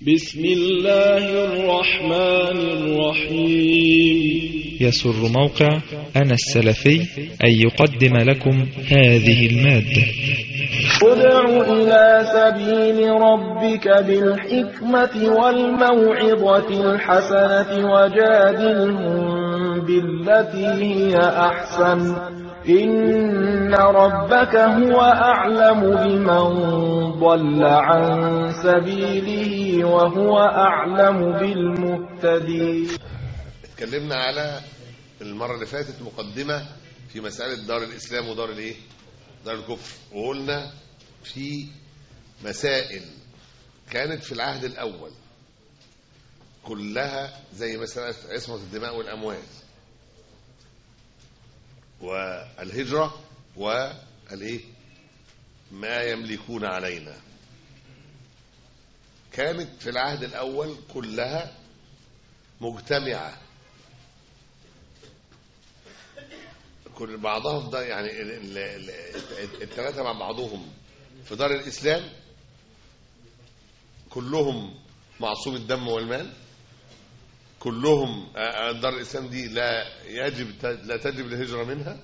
بسم الله الرحمن الرحيم يسر موقع أنا السلفي أن يقدم لكم هذه المادة ادع إلى سبيل ربك بالحكمة والموعظة الحسنة وجادلهم بالتي هي أحسن إن ربك هو أعلم بمن ضل عن سبيله وهو أعلم بالمهتدين اتكلمنا على المرة اللي فاتت مقدمة في مسألة دار الإسلام ودار الإيه؟ دار الكفر وقلنا في مسائل كانت في العهد الأول كلها زي مسألة عصمة الدماء والأموال والهجرة والإيه؟ ما يملكون علينا كانت في العهد الأول كلها مجتمعة كل بعضها ده يعني الثلاثة مع بعضهم في دار الإسلام كلهم معصوم الدم والمال كلهم دار الإسلام دي لا يجب لا تجب الهجرة منها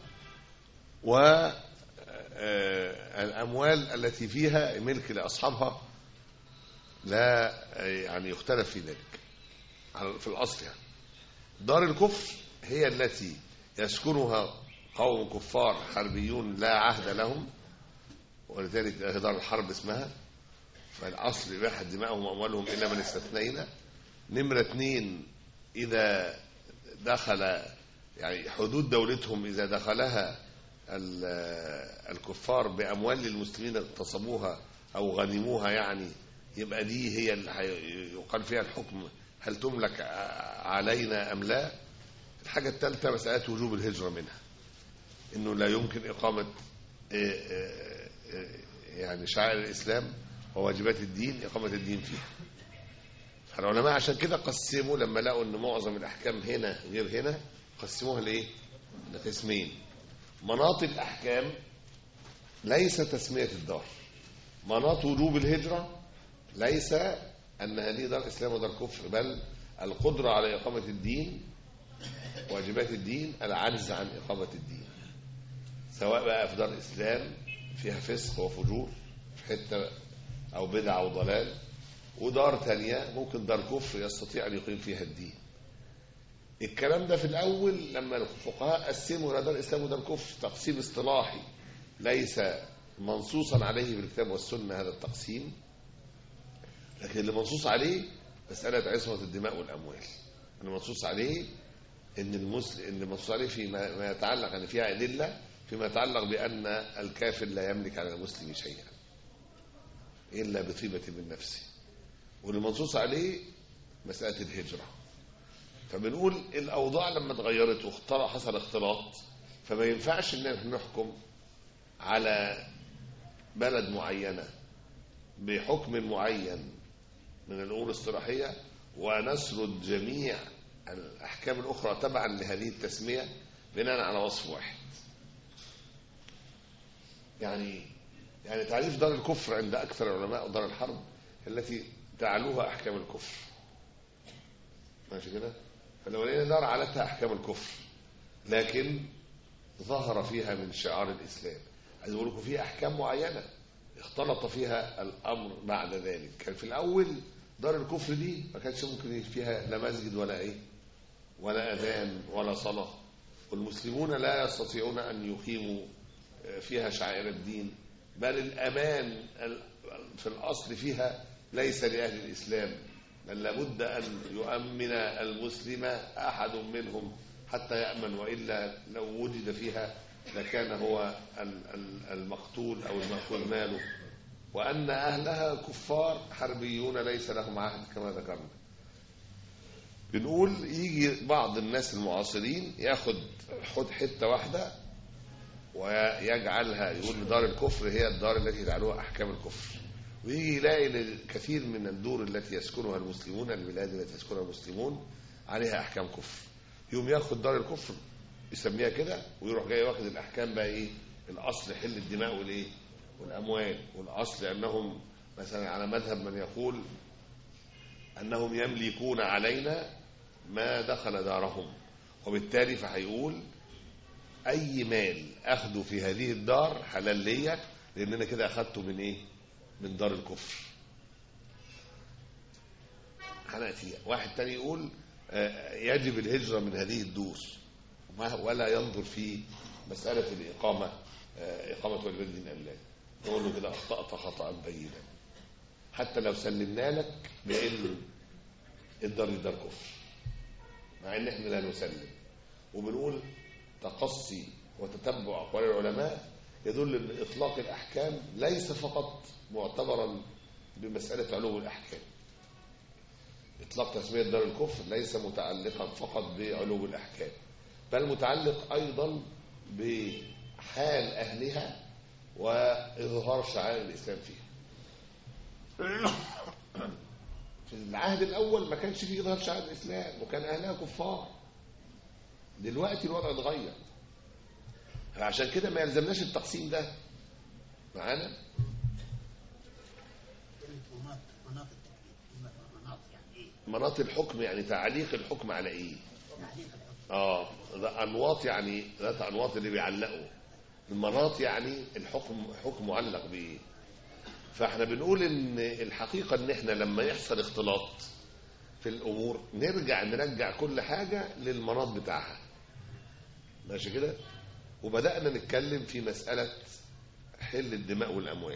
والأموال التي فيها ملك لأصحابها لا يعني يختلف في ذلك في الأصل يعني دار الكفر هي التي يسكنها قوم كفار حربيون لا عهد لهم ولذلك دار الحرب اسمها فالأصل إباحة دمائهم وأموالهم إلا من استثنينا نمرة اثنين إذا دخل يعني حدود دولتهم إذا دخلها الكفار بأموال للمسلمين اغتصبوها أو غنموها يعني يبقى دي هي اللي يقال فيها الحكم هل تملك علينا أم لا الحاجة الثالثة مسألة وجوب الهجرة منها انه لا يمكن اقامة يعني شعائر الاسلام وواجبات الدين اقامة الدين فيها العلماء عشان كده قسموا لما لقوا ان معظم الاحكام هنا غير هنا قسموها لايه لقسمين مناط الاحكام ليس تسمية الدار مناط وجوب الهجرة ليس ان هذه دار اسلام ودار كفر بل القدرة على اقامة الدين واجبات الدين العجز عن اقامة الدين سواء بقى في دار اسلام فيها فسق وفجور في حته او بدعه او ضلال ودار تانية ممكن دار كفر يستطيع ان يقيم فيها الدين الكلام ده في الاول لما الفقهاء قسموا دار الاسلام ودار كفر تقسيم اصطلاحي ليس منصوصا عليه بالكتاب والسنه هذا التقسيم لكن اللي منصوص عليه مساله عصمه الدماء والاموال اللي منصوص عليه ان المسلم ان منصوص عليه فيما ما يتعلق ان فيها ادله فيما يتعلق بأن الكافر لا يملك على المسلم شيئا إلا بطيبة من نفسه والمنصوص عليه مسألة الهجرة فبنقول الأوضاع لما اتغيرت واختلط حصل اختلاط فما ينفعش ان احنا نحكم على بلد معينة بحكم معين من الأمور الاصطلاحية ونسرد جميع الأحكام الأخرى تبعا لهذه التسمية بناء على وصف واحد يعني يعني تعريف دار الكفر عند أكثر العلماء دار الحرب التي تعلوها أحكام الكفر ماشي كده فالأولانية دار علتها أحكام الكفر لكن ظهر فيها من شعار الإسلام عايز أقول لكم في أحكام معينة اختلط فيها الأمر بعد ذلك كان في الأول دار الكفر دي ما كانش ممكن فيها لا مسجد ولا إيه ولا أذان ولا صلاة والمسلمون لا يستطيعون أن يقيموا فيها شعائر الدين بل الأمان في الأصل فيها ليس لأهل الإسلام بل لابد أن يؤمن المسلم أحد منهم حتى يأمن وإلا لو وجد فيها لكان هو المقتول أو المأخوذ ماله وأن أهلها كفار حربيون ليس لهم عهد كما ذكرنا بنقول يجي بعض الناس المعاصرين ياخد حتة واحدة ويجعلها يقول دار الكفر هي الدار التي تعلوها أحكام الكفر ويجي يلاقي كثير من الدور التي يسكنها المسلمون البلاد التي يسكنها المسلمون عليها أحكام كفر يوم ياخد دار الكفر يسميها كده ويروح جاي واخد الأحكام بقى إيه الأصل حل الدماء والإيه والأموال والأصل أنهم مثلا على مذهب من يقول أنهم يملكون علينا ما دخل دارهم وبالتالي فهيقول أي مال أخده في هذه الدار حلال ليا لأن أنا كده أخدته من إيه؟ من دار الكفر هنأتي واحد تاني يقول آه، يجب الهجرة من هذه الدور وما- ولا ينظر في مسألة الإقامة آه، إقامة والد دين أم لا نقول له كده أخطأت خطأ بينا حتى لو سلمنا لك بأن الدار دي دار كفر مع ان احنا لا نسلم وبنقول تقصي وتتبع اقوال العلماء يدل ان اطلاق الاحكام ليس فقط معتبرا بمساله علو الاحكام اطلاق تسميه دار الكفر ليس متعلقا فقط بعلو الاحكام بل متعلق ايضا بحال اهلها واظهار شعائر الاسلام فيها في العهد الاول ما كانش فيه اظهار شعائر الاسلام وكان اهلها كفار دلوقتي الوضع اتغير عشان كده ما يلزمناش التقسيم ده معانا مناط مناط التكليف مناط يعني ايه؟ مناط الحكم يعني تعليق الحكم على ايه تعليق الحكم اه ده انواط يعني ذات انواط اللي بيعلقوا المناط يعني الحكم حكم معلق بايه فاحنا بنقول ان الحقيقه ان احنا لما يحصل اختلاط في الامور نرجع نرجع كل حاجه للمناط بتاعها ماشي كده وبدانا نتكلم في مساله حل الدماء والاموال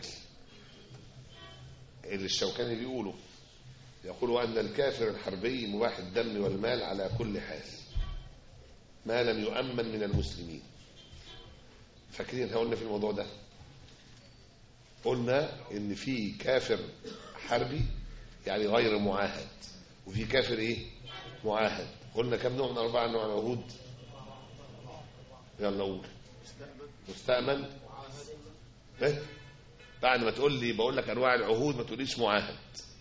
اللي الشوكاني بيقوله يقول أن الكافر الحربي مباح الدم والمال على كل حال ما لم يؤمن من المسلمين فاكرين احنا قلنا في الموضوع ده قلنا ان في كافر حربي يعني غير معاهد وفي كافر ايه معاهد قلنا كم نوع من اربع انواع العهود يلا قول مستأمن ايه بعد ما تقول لي بقول لك انواع العهود ما تقوليش معاهد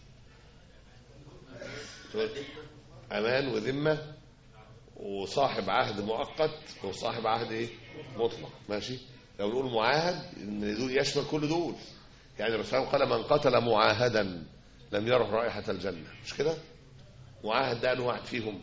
تقول امان وذمه وصاحب عهد مؤقت وصاحب عهد ايه مطلق ماشي لو نقول معاهد ان دول يشمل كل دول يعني الرسول قال من قتل معاهدا لم يره رائحه الجنه مش كده معاهد ده انواع فيهم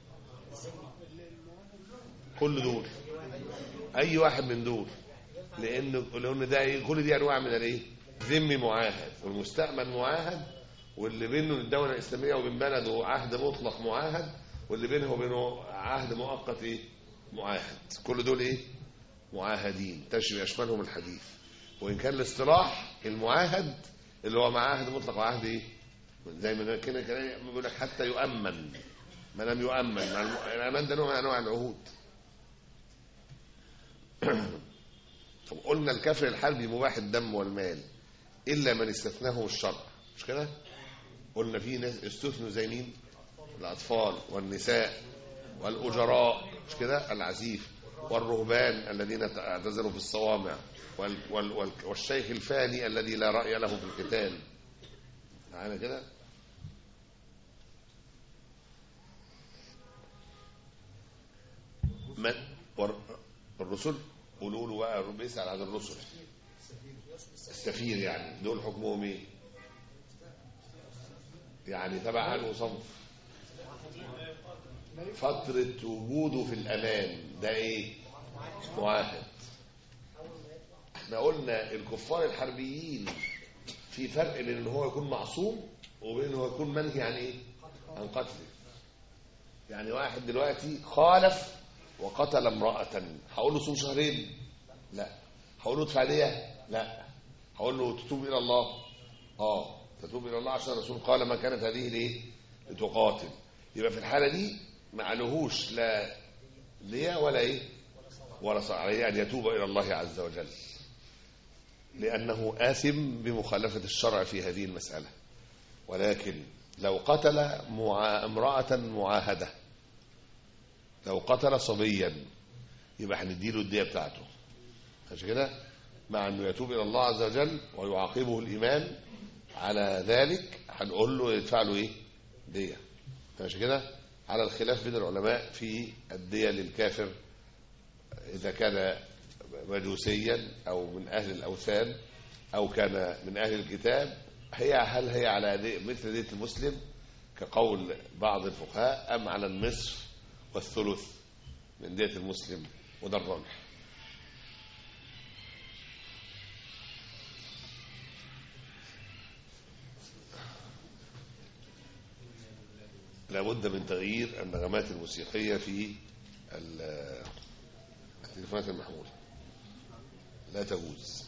كل دول اي واحد من دول لان لان ده إيه؟ كل دي انواع من الايه ذمي معاهد والمستأمن معاهد واللي بينه الدوله الاسلاميه وبين بلده عهد مطلق معاهد واللي بينه وبينه عهد مؤقت ايه معاهد كل دول ايه معاهدين تشمل يشملهم الحديث وان كان الاصطلاح المعاهد اللي هو مع عهد مطلق وعهد ايه زي ما كده كده بيقول لك حتى يؤمن ما لم يؤمن مع الم- الامان ده نوع من انواع العهود طب قلنا الكافر الحربي مباح الدم والمال الا من استثناه الشرع مش كده قلنا في ناس استثنوا زي مين الاطفال والنساء والاجراء مش كده العزيف والرهبان الذين اعتزلوا في الصوامع وال وال وال والشيخ الفاني الذي لا راي له في القتال معانا كده من ور- الرسل قولوا له بقى بيسأل عن الرسل السفير يعني دول حكمهم ايه يعني تبع عنه صنف فترة وجوده في الأمان ده ايه معاهد احنا قلنا الكفار الحربيين في فرق بين ان هو يكون معصوم وبين ان هو يكون منهي عن ايه عن قتله يعني واحد دلوقتي خالف وقتل امرأة هقول له صوم شهرين لا هقول له ادفع ليه لا هقول له تتوب الى الله اه تتوب الى الله عشان الرسول قال ما كانت هذه ليه لتقاتل يبقى في الحالة دي ما عليهوش لا ليه ولا ايه ولا صار عليه ان يتوب الى الله عز وجل لانه آثم بمخالفة الشرع في هذه المسألة ولكن لو قتل مع امرأة معاهدة لو قتل صبيا يبقى هنديله الدية بتاعته ماشي كده مع انه يتوب الى الله عز وجل ويعاقبه الايمان على ذلك هنقول له يدفع له ايه دية ماشي كده على الخلاف بين العلماء في الدية للكافر اذا كان مجوسيا او من اهل الاوثان او كان من اهل الكتاب هي هل هي على دي مثل دية المسلم كقول بعض الفقهاء أم على النصف والثلث من دية المسلم وده الراجح لابد من تغيير النغمات الموسيقية في ال- التليفونات المحمولة لا تجوز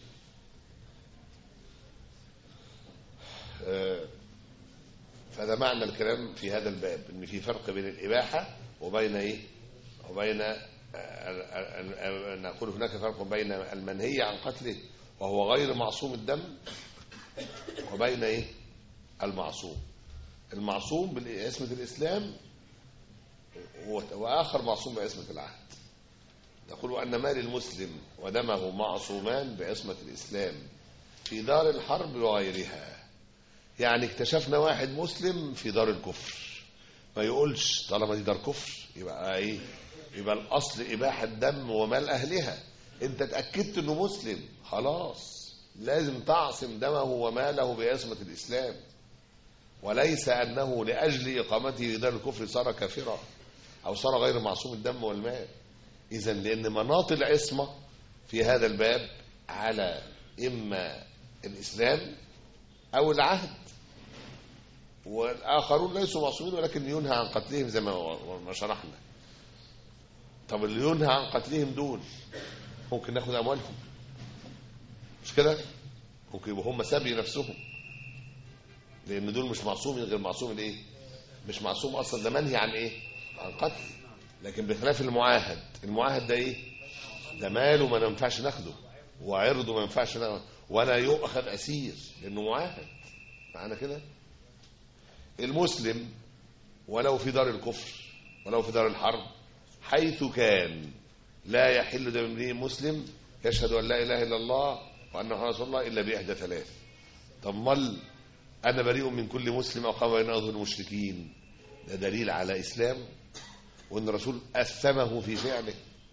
آه، فده معنى الكلام في هذا الباب ان في فرق بين الاباحه وبين ايه وبين آه، ال- ال- ال- نقول هناك فرق بين المنهي عن قتله وهو غير معصوم الدم وبين ايه المعصوم المعصوم باسمة الاسلام و- واخر معصوم باسمة العهد نقول ان مال المسلم ودمه معصومان بعصمة الاسلام في دار الحرب وغيرها يعني اكتشفنا واحد مسلم في دار الكفر ما يقولش طالما دي دار كفر يبقى ايه يبقى الاصل اباحه دم ومال اهلها انت اتاكدت انه مسلم خلاص لازم تعصم دمه وماله بعصمه الاسلام وليس انه لاجل اقامته في دار الكفر صار كافرا او صار غير معصوم الدم والمال اذا لان مناط العصمه في هذا الباب على اما الاسلام او العهد والاخرون ليسوا معصومين ولكن ينهى عن قتلهم زي ما ما شرحنا طب اللي ينهى عن قتلهم دول ممكن ناخد اموالهم مش كده ممكن يبقوا هم سبي نفسهم لان دول مش معصومين غير معصوم الايه مش معصوم اصلا ده منهي عن ايه عن قتل لكن بخلاف المعاهد المعاهد ده ايه ده ماله ما ينفعش ناخده وعرضه ما ينفعش ناخده ولا يؤخذ اسير لانه معاهد معانا كده المسلم ولو في دار الكفر ولو في دار الحرب حيث كان لا يحل دم امرئ مسلم يشهد ان لا اله الا الله وان محمد رسول الله الا باحدى ثلاث طب مال انا بريء من كل مسلم اقام بين اظهر المشركين ده دليل على اسلام وان الرسول اثمه في فعله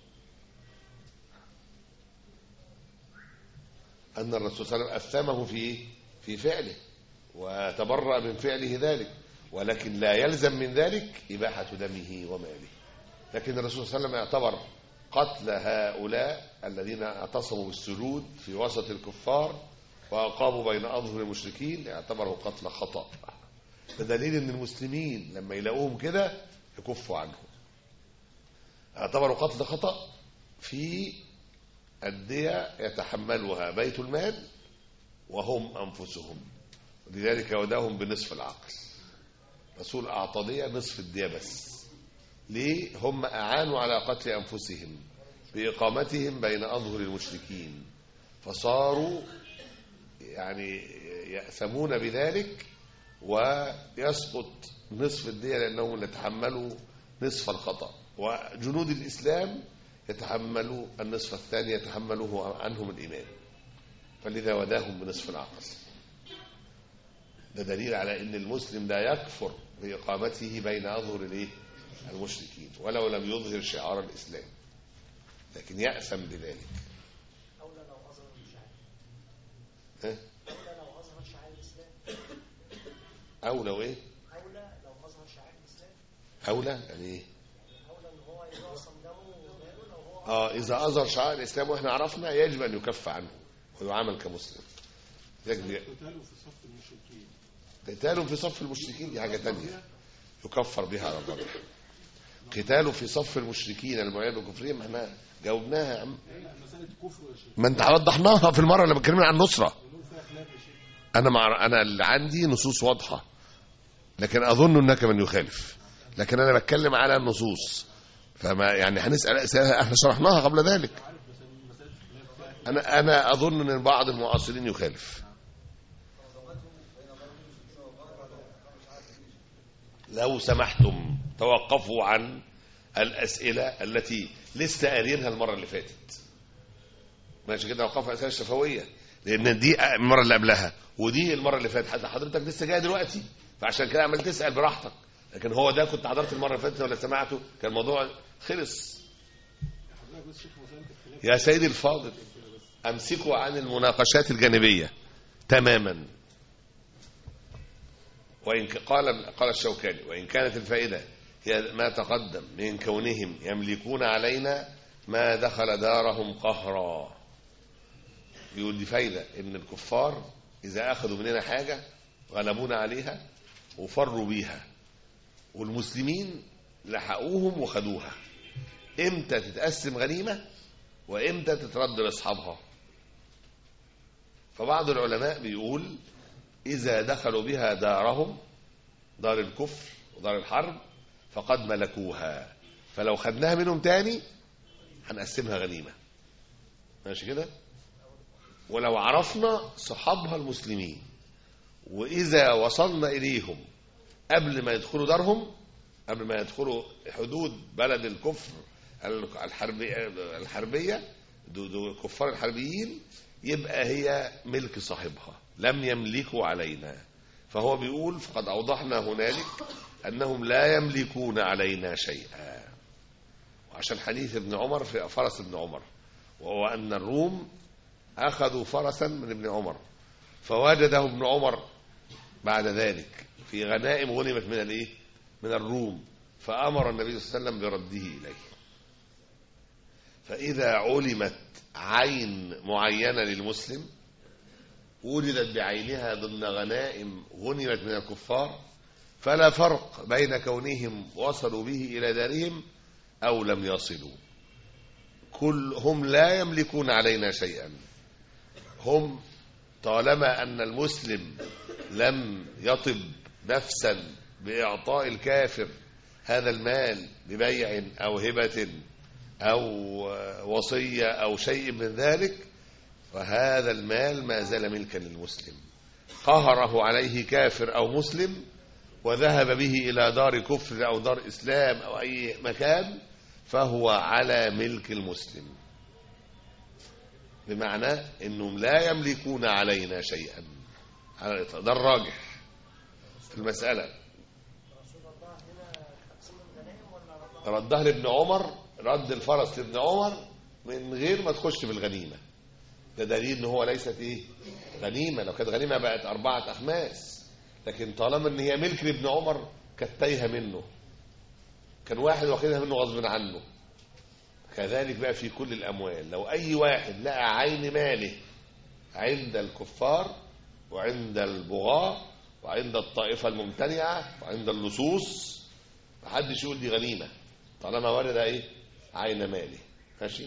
ان الرسول صلى الله عليه وسلم اثمه في إيه؟ في فعله وتبرأ من فعله ذلك ولكن لا يلزم من ذلك إباحة دمه وماله لكن الرسول صلى الله عليه وسلم اعتبر قتل هؤلاء الذين اعتصموا بالسجود في وسط الكفار وأقاموا بين أظهر المشركين اعتبره قتل خطأ بدليل أن المسلمين لما يلاقوهم كده يكفوا عنهم اعتبروا قتل خطأ في الدية يتحملها بيت المال وهم أنفسهم لذلك وداهم بنصف العقل رسول أعطى دية نصف الدية بس ليه هم أعانوا على قتل أنفسهم بإقامتهم بين أظهر المشركين فصاروا يعني يأثمون بذلك ويسقط نصف الدية لأنهم يتحملوا نصف الخطأ وجنود الإسلام يتحملوا النصف الثاني يتحمله عنهم الإمام فلذا وداهم بنصف العقل ده دليل على ان المسلم لا يكفر باقامته بين اظهر الايه المشركين ولو لم يظهر شعار الاسلام لكن ياثم بذلك أولى لو أظهر الشعائر ها؟ أولى لو أظهر شعائر الإسلام او لو ايه أولى لو أظهر شعائر الإسلام اولى يعني ايه أولى إن هو يعصم دمه وماله لو هو اه اذا اظهر شعائر الاسلام واحنا عرفنا يجب ان يكف عنه ويعامل كمسلم يجب قتاله في صف المشركين دي حاجه ثانيه يكفر بها على الرجل قتاله في صف المشركين المعين بالكفريه ما احنا جاوبناها يا عم ما انت وضحناها في المره اللي بتكلمنا عن النصره انا مع انا اللي عندي نصوص واضحه لكن اظن هناك من يخالف لكن انا بتكلم على النصوص فما يعني هنسال اسئله احنا شرحناها قبل ذلك انا انا اظن ان بعض المعاصرين يخالف لو سمحتم توقفوا عن الأسئلة التي لسه قارينها المرة اللي فاتت ماشي كده وقفوا على الأسئلة الشفوية لأن دي المرة اللي قبلها ودي المرة اللي فاتت حتى حضرتك لسه جاي دلوقتي فعشان كده عمال تسأل براحتك لكن هو ده كنت حضرت المرة اللي فاتت ولا سمعته كان الموضوع خلص يا سيدي الفاضل أمسكوا عن المناقشات الجانبية تماما وإن ك- قال قال الشوكاني وإن كانت الفائدة هي ما تقدم من كونهم يملكون علينا ما دخل دارهم قهرا بيقول دي فايدة إن الكفار إذا أخذوا مننا حاجة غلبونا عليها وفروا بيها والمسلمين لحقوهم وخدوها امتى تتقسم غنيمة وامتى تترد لاصحابها فبعض العلماء بيقول إذا دخلوا بها دارهم دار الكفر ودار الحرب فقد ملكوها فلو خدناها منهم تاني هنقسمها غنيمة ماشي كده ولو عرفنا صحابها المسلمين وإذا وصلنا إليهم قبل ما يدخلوا دارهم قبل ما يدخلوا حدود بلد الكفر الحربية, الحربية دو دو كفار الحربيين يبقى هي ملك صاحبها لم يملكوا علينا فهو بيقول فقد أوضحنا هنالك أنهم لا يملكون علينا شيئا وعشان حديث ابن عمر في فرس ابن عمر وهو أن الروم أخذوا فرسا من ابن عمر فوجده ابن عمر بعد ذلك في غنائم غنمت من الايه من الروم فأمر النبي صلى الله عليه وسلم برده إليه فإذا علمت عين معينة للمسلم وجدت بعينها ضمن غنائم غنمت من الكفار فلا فرق بين كونهم وصلوا به إلى دارهم أو لم يصلوا كل هم لا يملكون علينا شيئا هم طالما أن المسلم لم يطب نفسا بإعطاء الكافر هذا المال ببيع أو هبة أو وصية أو شيء من ذلك فهذا المال ما زال ملكا للمسلم قهره عليه كافر أو مسلم وذهب به إلى دار كفر أو دار إسلام أو أي مكان فهو على ملك المسلم بمعنى أنهم لا يملكون علينا شيئا على الإطلاق ده الراجح في المسألة ردها لابن عمر رد الفرس لابن عمر من غير ما تخش في الغنيمة ده دليل ان هو ليست ايه غنيمة لو كانت غنيمة بقت أربعة أخماس لكن طالما ان هي ملك لابن عمر كانت تايهة منه كان واحد واخدها منه غصب عنه كذلك بقى في كل الأموال لو أي واحد لقى عين ماله عند الكفار وعند البغاة وعند الطائفة الممتنعة وعند اللصوص محدش يقول دي غنيمة طالما ورد ايه عين ماله ماشي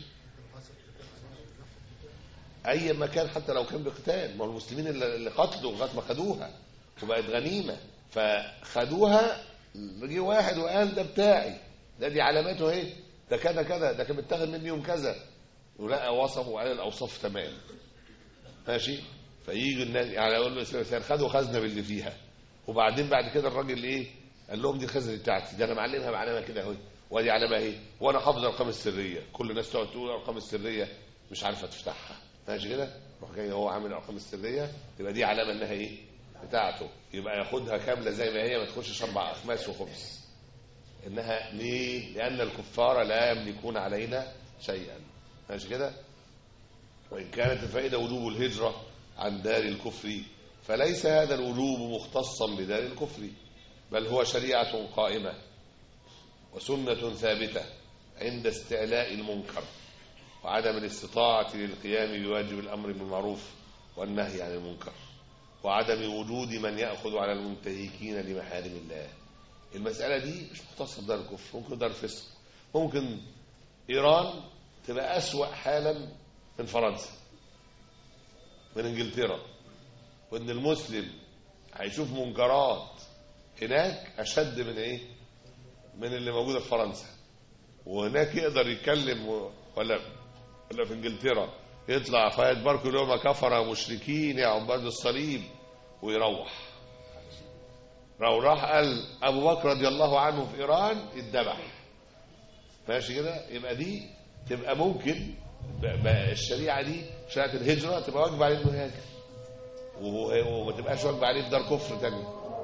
اي مكان حتى لو كان بقتال ما هو المسلمين اللي اللي قتلوا لغايه ما خدوها وبقت غنيمه فخدوها جه واحد وقال ده بتاعي ده دي علاماته اهي ده كذا كذا ده كان متاخد مني يوم كذا ولقى وصفه وقال الاوصاف تمام ماشي فيجي الناس يعني يقول له الاسلام خدوا خزنه باللي فيها وبعدين بعد كده الراجل ايه قال لهم دي الخزنه بتاعتي ده انا معلمها بعلامه كده اهي وادي علامه اهي وانا حافظ الارقام السريه كل الناس تقعد تقول الارقام السريه مش عارفه تفتحها ماشي كده روح جاي هو عامل الارقام السريه يبقى دي علامه انها ايه بتاعته يبقى ياخدها كامله زي ما هي ما تخشش اربع اخماس وخمس انها ليه لان الكفار لا يملكون علينا شيئا ماشي كده وان كانت الفائده وجوب الهجره عن دار الكفر فليس هذا الوجوب مختصا بدار الكفر بل هو شريعه قائمه وسنه ثابته عند استعلاء المنكر وعدم الاستطاعة للقيام بواجب الأمر بالمعروف والنهي عن المنكر وعدم وجود من يأخذ على المنتهكين لمحارم الله المسألة دي مش مختصة بدار الكفر ممكن دار فسق ممكن إيران تبقى أسوأ حالا من فرنسا من إنجلترا وإن المسلم هيشوف منكرات هناك أشد من إيه من اللي موجودة في فرنسا وهناك يقدر يتكلم و... ولا ولا في انجلترا يطلع فايد باركو يوم كفر مشركين يا عباد الصليب ويروح لو راح قال ابو بكر رضي الله عنه في ايران اتذبح ماشي كده يبقى دي تبقى ممكن ب- ب- الشريعه دي شريعه الهجره تبقى واجب عليه انه يهاجر وهو- وما تبقاش واجب عليه في دار كفر تاني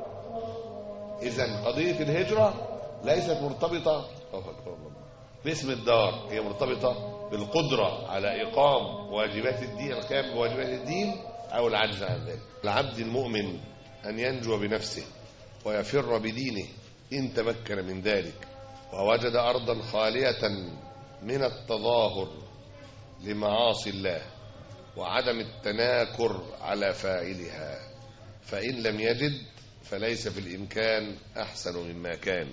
اذا قضيه الهجره ليست مرتبطه الله اكبر الله باسم الدار هي مرتبطة بالقدرة على إقام واجبات الدين القيام بواجبات الدين أو العجز عن ذلك العبد المؤمن أن ينجو بنفسه ويفر بدينه إن تمكن من ذلك ووجد أرضا خالية من التظاهر لمعاصي الله وعدم التناكر على فاعلها فإن لم يجد فليس في الإمكان أحسن مما كان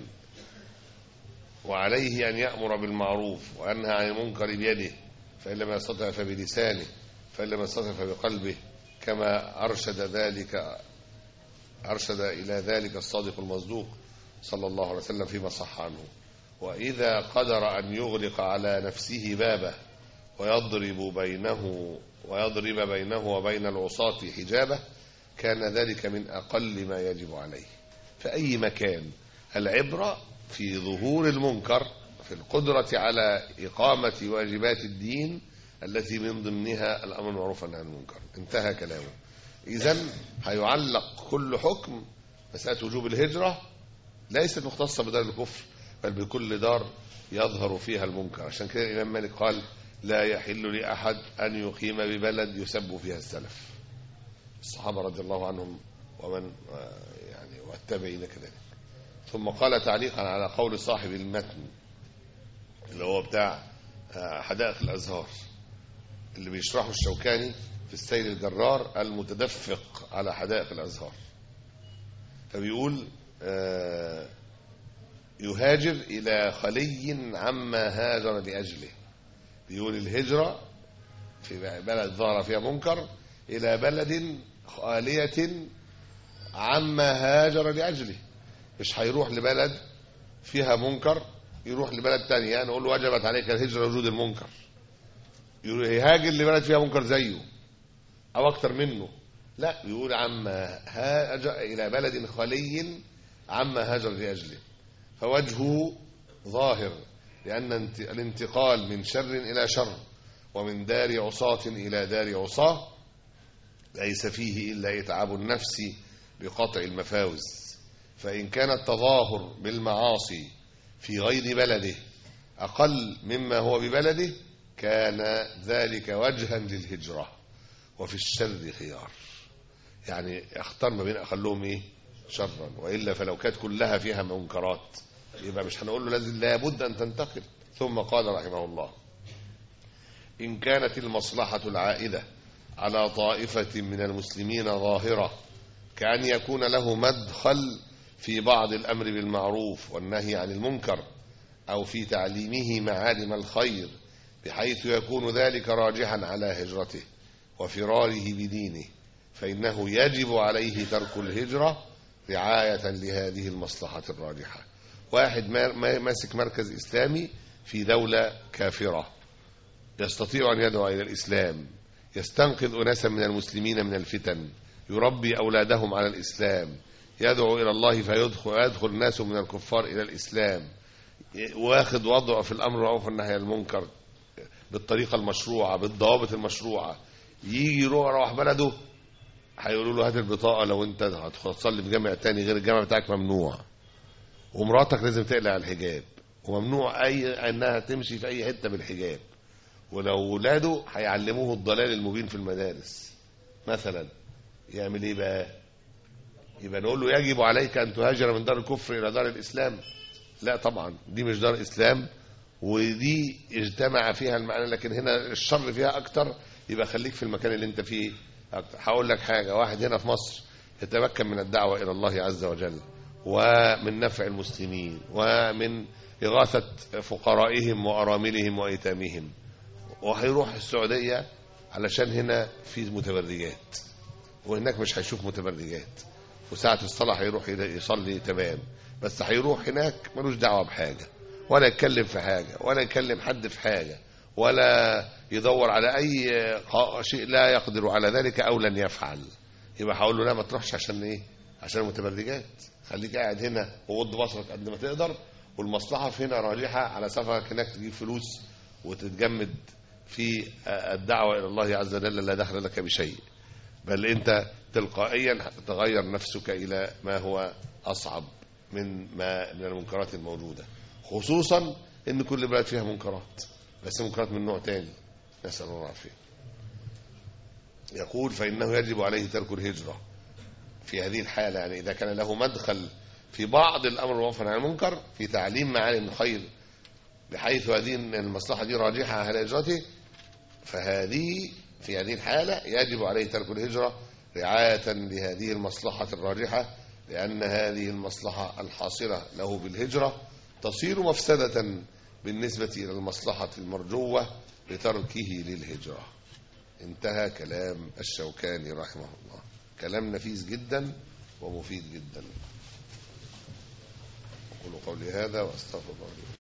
وعليه أن يأمر بالمعروف وينهى عن المنكر بيده فإن لم يستطع فبلسانه فإن لم يستطع فبقلبه كما أرشد ذلك أرشد إلى ذلك الصادق المصدوق صلى الله عليه وسلم فيما صح عنه وإذا قدر أن يغلق على نفسه بابه ويضرب بينه ويضرب بينه وبين العصاة حجابه كان ذلك من أقل ما يجب عليه في أي مكان العبرة في ظهور المنكر في القدرة على إقامة واجبات الدين التي من ضمنها الأمر المعروف والنهي عن المنكر انتهى كلامه إذا هيعلق كل حكم مسألة وجوب الهجرة ليست مختصة بدار الكفر بل بكل دار يظهر فيها المنكر عشان كده الإمام مالك قال لا يحل لأحد أن يقيم ببلد يسب فيها السلف الصحابة رضي الله عنهم ومن آه، يعني والتابعين كذلك ثم قال تعليقا على قول صاحب المتن اللي هو بتاع آه، حدائق الأزهار اللي بيشرحه الشوكاني في السيل الجرار المتدفق على حدائق الأزهار فبيقول آه، يهاجر إلى خلي عما هاجر لأجله بيقول الهجرة في بلد ظهر فيها منكر إلى بلد خالية عما هاجر لأجله مش هيروح لبلد فيها منكر يروح لبلد تانية نقول له وجبت عليك الهجرة وجود المنكر يهاجر لبلد فيها منكر زيه أو أكتر منه لا يقول عما هاجر إلى بلد خلي عما هاجر لأجله فوجهه ظاهر لأن انت- الانتقال من شر إلى شر ومن دار عصاة إلى دار عصاة ليس فيه إلا إتعاب النفس بقطع المفاوز فإن كان التظاهر بالمعاصي في غير بلده أقل مما هو ببلده كان ذلك وجها للهجرة وفي الشر خيار يعني اختار ما بين أقلهم إيه شرا وإلا فلو كانت كلها فيها منكرات يبقى مش هنقول له لازم لابد أن تنتقل ثم قال رحمه الله إن كانت المصلحة العائدة على طائفة من المسلمين ظاهرة كأن يكون له مدخل في بعض الأمر بالمعروف والنهي عن المنكر أو في تعليمه معالم الخير بحيث يكون ذلك راجحا على هجرته وفراره بدينه فإنه يجب عليه ترك الهجرة رعاية لهذه المصلحة الراجحة واحد ما- ما- ماسك مركز إسلامي في دولة كافرة يستطيع أن يدعو إلى الإسلام يستنقذ أناسا من المسلمين من الفتن يربي أولادهم على الإسلام يدعو إلى الله فيدخل يدخل ناس من الكفار إلى الإسلام واخد وضعه في الأمر المعروف والنهي عن المنكر بالطريقة المشروعة بالضوابط المشروعة يجي يروح يروح بلده هيقولوا له هات البطاقة لو أنت هتصلي في جامع تاني غير الجامع بتاعك ممنوع ومراتك لازم تقلع الحجاب وممنوع أي أنها تمشي في أي حتة بالحجاب ولو ولاده هيعلموه الضلال المبين في المدارس مثلا يعمل ايه بقى يبقى نقول له يجب عليك ان تهاجر من دار الكفر الى دار الاسلام لا طبعا دي مش دار اسلام ودي اجتمع فيها المعنى لكن هنا الشر فيها اكتر يبقى خليك في المكان اللي انت فيه أكتر. هقول لك حاجه واحد هنا في مصر يتمكن من الدعوه الى الله عز وجل ومن نفع المسلمين ومن اغاثه فقرائهم واراملهم وايتامهم وهيروح السعودية علشان هنا في متبرجات وهناك مش هيشوف متبرجات وساعة الصلاة هيروح يصلي تمام بس هيروح هناك ملوش دعوة بحاجة ولا يتكلم في حاجة ولا يكلم حد في حاجة ولا يدور على أي قا- شيء لا يقدر على ذلك أو لن يفعل يبقى هقول له لا ما تروحش عشان إيه عشان المتبرجات خليك قاعد هنا وغض بصرك قد ما تقدر والمصلحة في هنا راجحة على سفرك هناك تجيب فلوس وتتجمد في الدعوة إلى الله عز وجل لا دخل لك بشيء بل أنت تلقائيا تغير نفسك إلى ما هو أصعب من ما من المنكرات الموجودة خصوصا أن كل بلد فيها منكرات بس منكرات من نوع تاني نسأل الله العافية يقول فإنه يجب عليه ترك الهجرة في هذه الحالة يعني إذا كان له مدخل في بعض الأمر والنهي عن المنكر في تعليم معالم الخير بحيث هذه المصلحة دي راجحة على هجرته فهذه في هذه الحالة يجب عليه ترك الهجرة رعاية لهذه المصلحة الراجحة لأن هذه المصلحة الحاصلة له بالهجرة تصير مفسدة بالنسبة إلى المصلحة المرجوة لتركه للهجرة انتهى كلام الشوكاني رحمه الله كلام نفيس جدا ومفيد جدا أقول قولي هذا وأستغفر الله لي